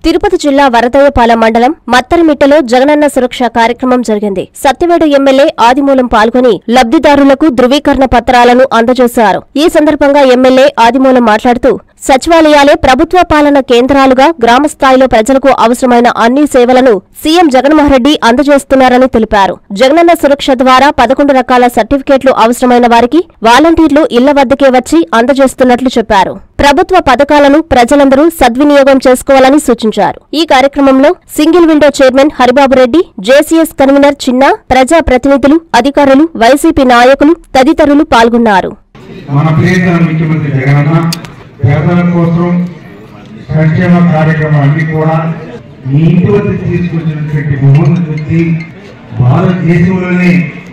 తిరుపతి జిల్లా వరదయ్యపాలెం మండలం మత్తరమిట్టలో జగనన్న సురక్ష కార్యక్రమం జరిగింది సత్యవేడు ఎమ్మెల్యే ఆదిమూలం పాల్గొని లబ్ధిదారులకు ధృవీకరణ పత్రాలను అందజేశారు ఈ సందర్భంగా ఎమ్మెల్యే ఆదిమూలం మాట్లాడుతూ సచివాలయాలే ప్రభుత్వ పాలన కేంద్రాలుగా గ్రామ స్థాయిలో ప్రజలకు అవసరమైన అన్ని సేవలను సీఎం జగన్మోహన్రెడ్డి అందజేస్తున్నారని తెలిపారు జగనన్న సురక్ష ద్వారా పదకొండు రకాల సర్టిఫికేట్లు అవసరమైన వారికి వాలంటీర్లు ఇళ్ల వద్దకే వచ్చి అందజేస్తున్నట్లు చెప్పారు ప్రభుత్వ పథకాలను ప్రజలందరూ సద్వినియోగం చేసుకోవాలని సూచించారు ఈ కార్యక్రమంలో single window chairman Haribabu Reddy JCS convener చిన్న ప్రజా ప్రతినిధులు అధికారులు వైసీపీ నాయకులు తదితరులు పాల్గొన్నారు మన ప్రియతమ ముఖ్యమంత్రి జగనన్న పేదల కోసం సంక్షేమ కార్యక్రమాలన్నీ కూడా మీ ఇంటి వద్ద తీసుకొచ్చినటువంటి మహోన్నత వ్యక్తి భారతదేశంలోనే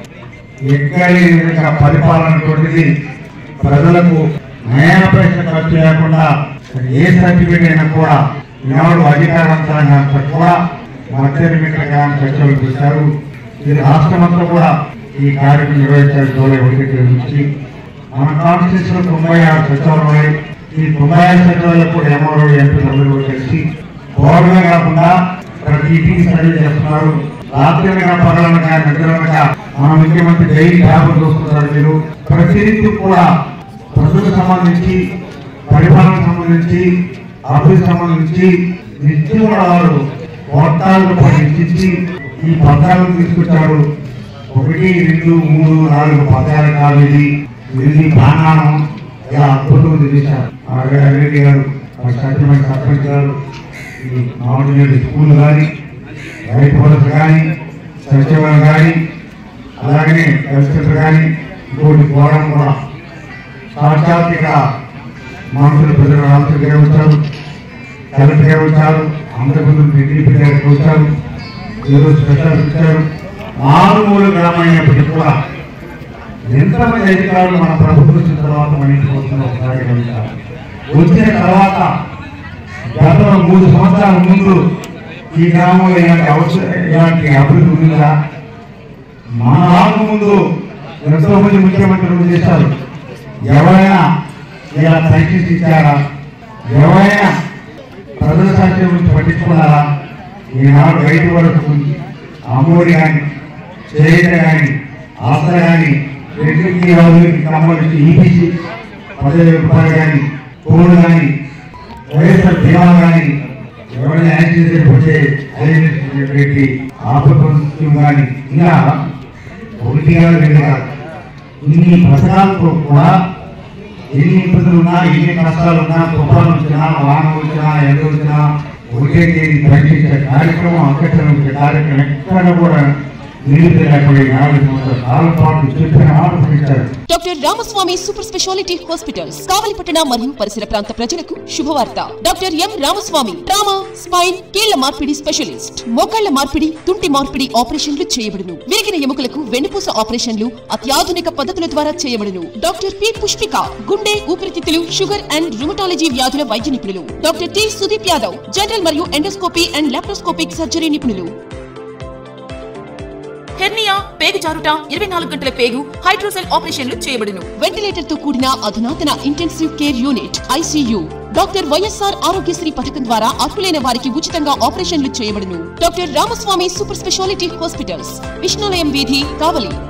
ఎక్కడే విధంగా పరిపాలనటువంటిది ప్రజలకు నయా పైస ఖర్చు లేకుండా ఏ సర్టిఫికేట్ అయినా కూడా ఎవరు అధికారవంతంగా కూడా మధ్యమిక గ్రామ సచివులు చూశారు ఇది రాష్ట్రమంతా కూడా ఈ కార్యక్రమం నిర్వహించారు జూలై ఒకటి నుంచి మన కాన్స్టిట్యూషన్ లో తొంభై ఆరు సచివాలయం ఉన్నాయి ఈ తొంభై ఆరు సచివాలయాలు కూడా ఎంఆర్ఓ ఎంపీ అందరూ కూడా కలిసి గౌరవమే కాకుండా ప్రతి ఇంటికి సర్వే చేస్తున్నారు రాత్రిగా పగలనగా నిద్రనగా మన ముఖ్యమంత్రి డైలీ పేపర్ చూస్తున్నారు మీరు ప్రతినిధి కూడా ప్రజలకు సంబంధించి పరిపాలనకు సంబంధించి అభివృద్ధి సంబంధించి నిత్యం కూడా వారు పోర్టాలను పరీక్షించి ఈ పత్రాలను తీసుకొచ్చారు ఒకటి రెండు మూడు నాలుగు పదాల కాదు ఇది ఇది ప్రాణానం ఇలా అద్భుతం చేశారు రెడ్డి గారు మరి సత్యమైన సర్పంచ్ గారు ఈ మామిడి స్కూల్ కానీ రైతు భరోసా కానీ సచివాలయం కానీ అలాగనే కలెక్టర్ కానీ ఇంకోటి గోడం కూడా సాక్షాత్ ఇక్కడ మనుషులు ప్రజలు రాష్ట్రంగా వచ్చారు కలెక్టర్గా వచ్చారు అంతకుముందు టీడీపీ గారికి వచ్చారు ఈరోజు స్పెషల్ ఇచ్చారు మారుమూల గ్రామం అయినప్పటికీ కూడా ఎంతమంది అధికారులు మన ప్రభుత్వం వచ్చిన తర్వాత మన ఇంటికి వస్తున్న ఒకసారి గమనించాలి వచ్చిన తర్వాత గత మూడు సంవత్సరాల ముందు ఈ గ్రామంలో ఇలాంటి అవసరం ఇలాంటి అభివృద్ధి ఉందా మన రాక ముందు ఎంతో మంది ముఖ్యమంత్రులు చేశారు ఎవరైనా ఇలా సైకిల్స్ ఇచ్చారా ఎవరైనా ప్రజల సంక్షేమం గురించి పట్టించుకున్నారా ఈనాడు రైతు వరకు అమ్మోడి కానీ చేత కానీ ఆసర కానీ రెండింటికి రోజులకి సంబంధించి ఈపీసీ పదివేల రూపాయలు కానీ ఫోన్ కానీ వైఎస్ఆర్ బీమా కానీ ఎవరైనా యాక్సిడెంట్ పోతే పెట్టి ఆపత్రం కానీ ఇలా ఒకటి కాదు రెండు కాదు ఇన్ని పథకాలతో కూడా ఎన్ని ఇబ్బందులు ఉన్నా ఎన్ని కష్టాలు ఉన్నా తుఫాను వచ్చినా వాన వచ్చినా ఎండ వచ్చినా ఒకటే తేదీ ప్రకటించే కార్యక్రమం అక్కడే కార్యక్రమం ఎక్కడ కూడా నిలిపిలేకపోయి నాలుగు సంవత్సరాల కాలం పాటు చెప్పిన మాట పిలిచారు doctor Ramaswamy super speciality hospitals కావలిపట్టణ మరియు పరిసర ప్రాంత ప్రజలకు శుభవార్త doctor M Ramaswamy trauma spine కీళ్ల మార్పిడి స్పెషలిస్ట్ మోకాళ్ల మార్పిడి తుంటి మార్పిడి ఆపరేషన్లు చేయబడును విరిగిన ఎముకలకు వెన్నుపూస ఆపరేషన్లు అత్యాధునిక పద్ధతుల ద్వారా చేయబడును డాక్టర్ పి పుష్పిక గుండె ఊపిరితిత్తులు షుగర్ అండ్ రుమటాలజీ వ్యాధుల వైద్య నిపుణులు doctor T Sudeep Yadav general మరియు ఎండోస్కోపీ అండ్ లాప్రోస్కోపిక్ సర్జరీ నిపుణులు హెర్నియా పేగు జారుట ఇరవై నాలుగు గంటల పేగు హైడ్రోసెల్ ఆపరేషన్లు చేయబడును వెంటిలేటర్ తో కూడిన అధునాతన intensive care unit ICU doctor YSR Aarogyasri పథకం ద్వారా అర్హులైన వారికి ఉచితంగా ఆపరేషన్లు చేయబడును doctor Ramaswamy super speciality hospitals Vishnulayam వీధి కావలి